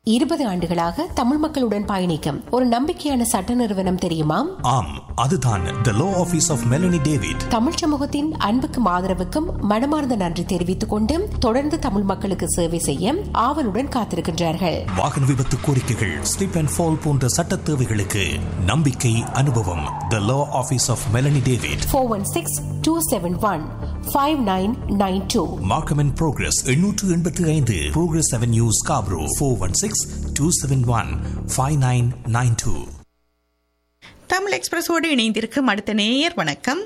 இருபது ஆண்டுகளாக தமிழ் மக்களுடன் பயணிக்கும் ஒரு நம்பிக்கையான சட்ட நிறுவனம் தெரியுமா ஆம் அதுதான் the law office of Melanie David Tamil சமூகத்தின் அன்புக்கும் ஆதரவுக்கும் மனமார்ந்த நன்றி தெரிவித்துக் கொண்டு தொடர்ந்து தமிழ் மக்களுக்கு சேவை செய்ய ஆவலுடன் காத்திருக்கின்றார்கள் வாகன விபத்து கோரிக்கைகள் ஸ்லிப் அண்ட் ஃபால் போன்ற சட்ட தேவைகளுக்கு நம்பிக்கை அனுபவம் the law office of Melanie David four one six two seven one five nine nine two Markham and Progress எண்ணூற்று எண்பத்தி ஐந்து Progress avenue Scarborough four one six two seven one five nine nine two Tamil எக்ஸ்பிரஸோடு இணைந்திருக்கும் அடுத்த நேயர் வணக்கம்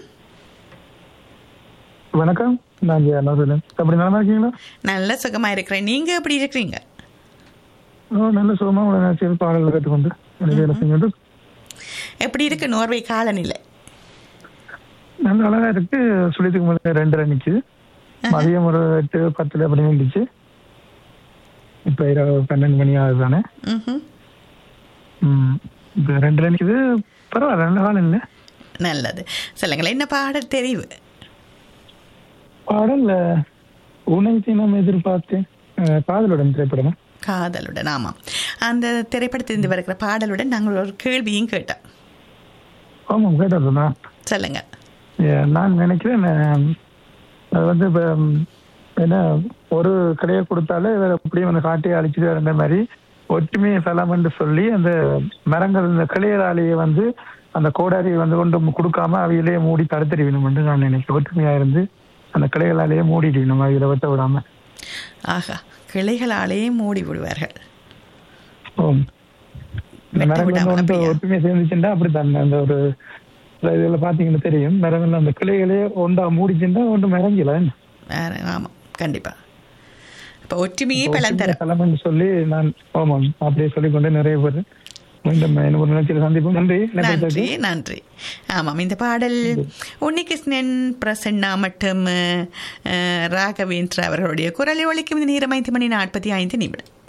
வணக்கம் நான் ஜெயா நவரலன் அப்படி நல்லா இருக்கீங்களா நல்ல சுகமா இருக்கிறேன் நீங்க எப்படி இருக்கிறீங்க ஓ நல்ல சுகமா உங்களை நினைச்சு பாடல்கள் கற்றுக்கொண்டு எனக்கு வேலை செஞ்சுட்டு எப்படி இருக்கு நோர்வே காலநிலை நல்ல அழகா இருக்கு சுழித்துக்கு மேலே ரெண்டரை நிக்குது மதியம் ஒரு எட்டு பத்துல அப்படி இருந்துச்சு இப்ப இரவு பன்னெண்டு மணி ஆகுது தானே ம்ஹும். ம், இப்ப ரெண்டரை நிக்குது பரவாயில்ல நல்ல காலம் இல்லை நல்லது சொல்லுங்களேன் என்ன பாடல் தெரிவு பாடல் உன்னை தினம் எதிர்பார்த்தேன் அஹ், காதலுடன் திரைப்படமா காதலுடன் ஆமாம் அந்த திரைப்படத்திலிருந்து வருகிற பாடலுடன் நாங்கள் ஒரு கேள்வியும் கேட்டோம் ஆமாம் கேட்டதுண்ணா சொல்லுங்க நான் நினைக்கிறேன் அஹ், அது வந்து இப்ப ம், என்ன ஒரு கடையை கொடுத்தாலே இவர் அப்படியே அந்த காட்டையை அழிச்சிட்டு இருந்த மாதிரி ஒற்றுமையை சலம்னு சொல்லி அந்த மரங்கள் இந்த கிளையராலேயே வந்து அந்த கோடாரியை வந்து கொண்டு கொடுக்காம அவையிலேயே மூடி தடுத்துடுவினும் என்று நான் நினைக்கிறேன் ஒற்றுமையா இருந்து அந்த கிளைகளாலேயே மூடிடுவினும் அவையில வெட்ட விடாம ஆகா கிளைகளாலே மூடி விடுவார்கள் ஓம். இந்த வெட்ட மரங்கள் விடாம வந்து அப்படியா? ஒற்றுமையை சேர்ந்துச்சுன்னா அப்படித்தான் அந்த ஒரு இதுல பாத்தீங்கன்னா தெரியும் மரங்கள் அந்த கிளைகளே ஒண்டா மூடிச்சுன்னா ஒன்று மறைஞ்சல வேற ஆமாம் கண்டிப்பா அப்போ ஒற்றுமையே பலன் தரும் தலைமைன்னு சொல்லி நான் ஆமாம் அப்படியே சொல்லிக்கொண்டு நிறைய பேர் மீண்டும் இன்னும் ஒரு நிகழ்ச்சியில் சந்திப்போம் நன்றி நன்றி நன்றி ஆமாம் இந்த பாடல் உன்னிகிருஷ்ணன் பிரசன்னா மற்றும் அஹ், ராகவேந்திரா அவர்களுடைய குரலை ஒழிக்கும் இந்த நேரம் ஐந்து மணி நாற்பத்தி ஐந்து நிமிடம்